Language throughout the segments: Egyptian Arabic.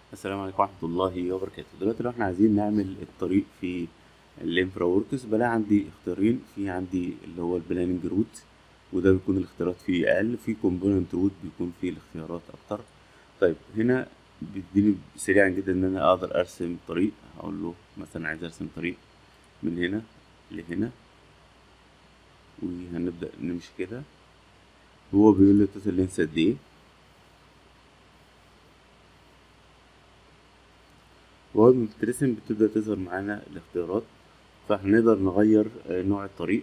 السلام عليكم ورحمة الله وبركاته دلوقتي لو احنا عايزين نعمل الطريق في الانفرا وركس بلاقي عندي اختيارين في عندي اللي هو البلاننج روت وده بيكون الاختيارات فيه اقل في كومبوننت روت بيكون فيه الاختيارات اكتر طيب هنا بيديني سريعا جدا ان انا اقدر ارسم طريق اقول له مثلا عايز ارسم طريق من هنا لهنا وهنبدأ نمشي كده هو بيقول لي التوتال لينس قد ايه وهو بترسم بتبدأ تظهر معانا الاختيارات فاحنا نقدر نغير آه، نوع الطريق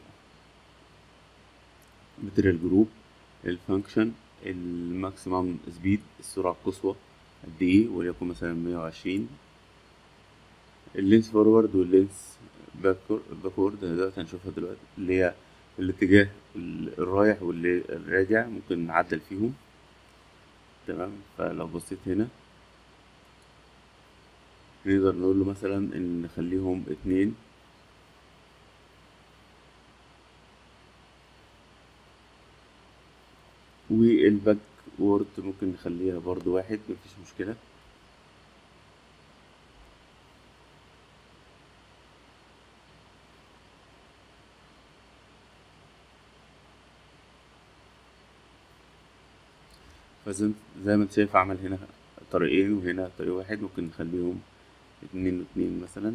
ماتيريال جروب الفانكشن الماكسيمم سبيد السرعة القصوى قد ايه وليكن مثلا مية وعشرين اللينس فورورد واللينس باكورد دلوقتي هنشوفها دلوقتي اللي هي الاتجاه الرايح واللي الراجع ممكن نعدل فيهم تمام فلو بصيت هنا نقدر نقول له مثلا ان نخليهم اتنين والباك وورد ممكن نخليها برضو واحد مفيش مشكلة فزي زي ما انت شايف عمل هنا طريقين وهنا طريق واحد ممكن نخليهم اتنين واتنين مثلا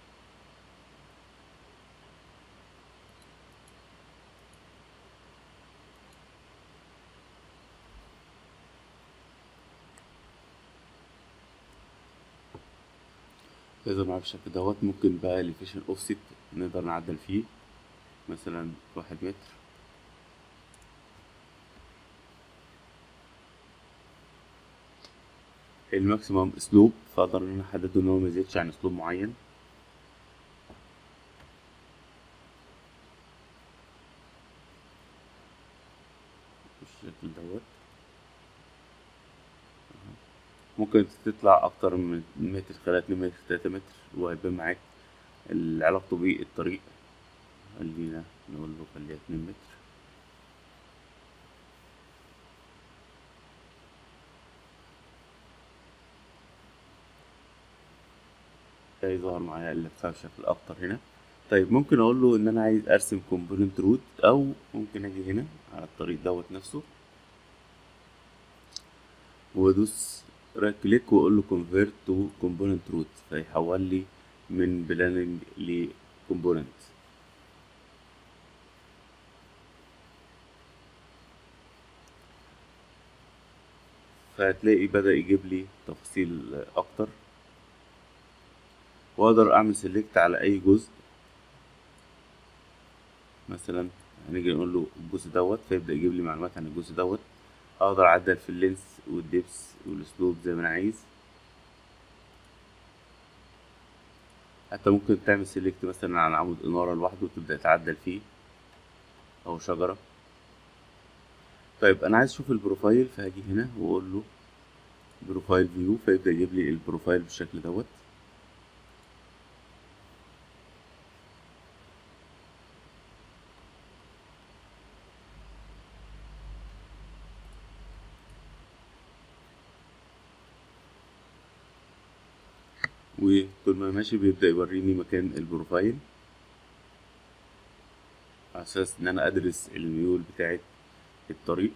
يظهر معايا بالشكل دوت ممكن بقى الفيشن اوفست نقدر نعدل فيه مثلا واحد متر الماكسيمم اسلوب فاقدر ان انا احدده ان هو ميزيدش عن اسلوب معين بالشكل دوت ممكن تطلع اكتر من متر خلال اتنين متر تلاتة متر وهيبان معاك علاقته بالطريق خلينا نقول له خليها اتنين متر هيظهر معايا الارتفاع بشكل اكتر هنا طيب ممكن اقول له ان انا عايز ارسم كومبوننت روت او ممكن اجي هنا على الطريق دوت نفسه وادوس رايت كليك واقول له كونفيرت تو كومبوننت روت فيحول لي من بلاننج لكومبوننت فهتلاقي بدأ يجيب لي تفاصيل اكتر واقدر اعمل سيلكت على اي جزء مثلا هنيجي نقول له الجزء دوت فيبدأ يجيب لي معلومات عن الجزء دوت اقدر اعدل في اللينس والدبس والاسلوب زي ما انا عايز حتى ممكن تعمل سيلكت مثلا على عمود انارة لوحده وتبدأ تعدل فيه او شجرة طيب انا عايز اشوف البروفايل فهاجي هنا واقول له بروفايل فيو فيبدأ يجيب لي البروفايل بالشكل دوت وطول ما ماشي بيبدأ يوريني مكان البروفايل على أساس إن أنا أدرس الميول بتاعت الطريق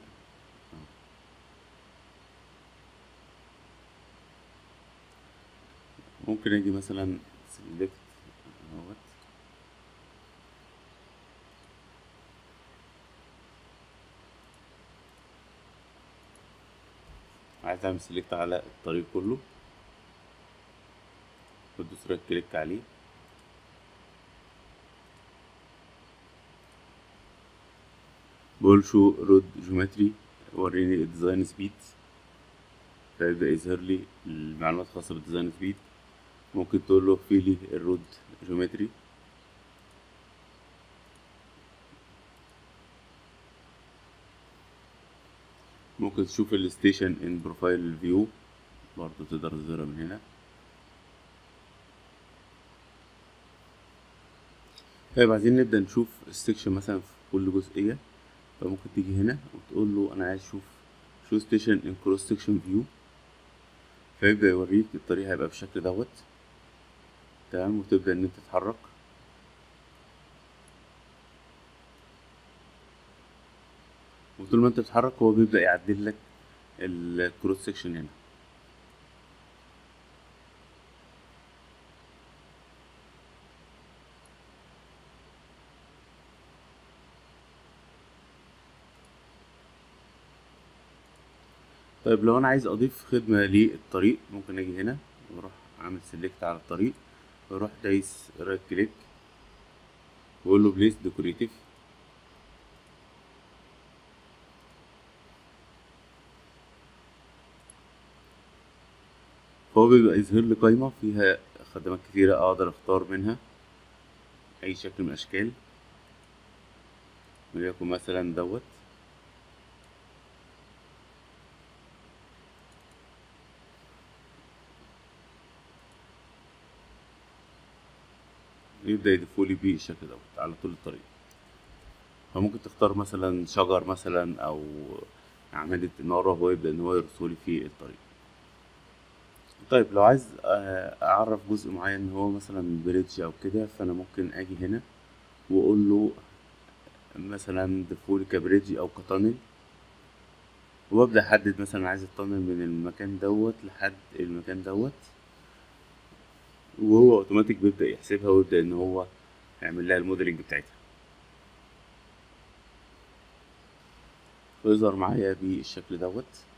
ممكن أجي مثلا سيلكت اهوت عايز أعمل سيلكت على الطريق كله بدوس رايت كليك عليه بقول شو رود جيومتري وريني الديزاين سبيد فيبدأ يظهر لي المعلومات الخاصة بالديزاين سبيد ممكن تقول له في لي الرود جيومتري ممكن تشوف الستيشن ان بروفايل فيو برضو تقدر تظهرها من هنا طيب عايزين نبدأ نشوف السكشن مثلا في كل جزئية فممكن تيجي هنا وتقول له أنا عايز أشوف شو ستيشن ان كروس سكشن فيو فيبدأ يوريك الطريق هيبقى بالشكل دوت تمام وتبدأ إن أنت تتحرك وطول ما أنت بتتحرك هو بيبدأ يعدل لك الكروس سكشن هنا طيب لو انا عايز اضيف خدمة للطريق ممكن اجي هنا واروح اعمل سيلكت على الطريق واروح دايس رايت كليك واقول له بليس ديكوريتيف فهو بيبقى يظهر لي قايمة فيها خدمات كتيرة اقدر اختار منها اي شكل من الاشكال وليكن مثلا دوت يبدأ يضيفولي بيه الشكل دوت على طول الطريق فممكن تختار مثلا شجر مثلا أو أعمدة إنارة وهو يبدأ إن هو يرسولي في الطريق طيب لو عايز آه، أعرف جزء معين إن هو مثلا بريدج أو كده فأنا ممكن أجي هنا وأقول له مثلا ضيفولي كبريدج أو كتانل وابدأ أحدد مثلا عايز التانل من المكان دوت لحد المكان دوت وهو اوتوماتيك بيبدأ يحسبها ويبدأ ان هو يعمل لها الموديلنج بتاعتها ويظهر معايا بالشكل دوت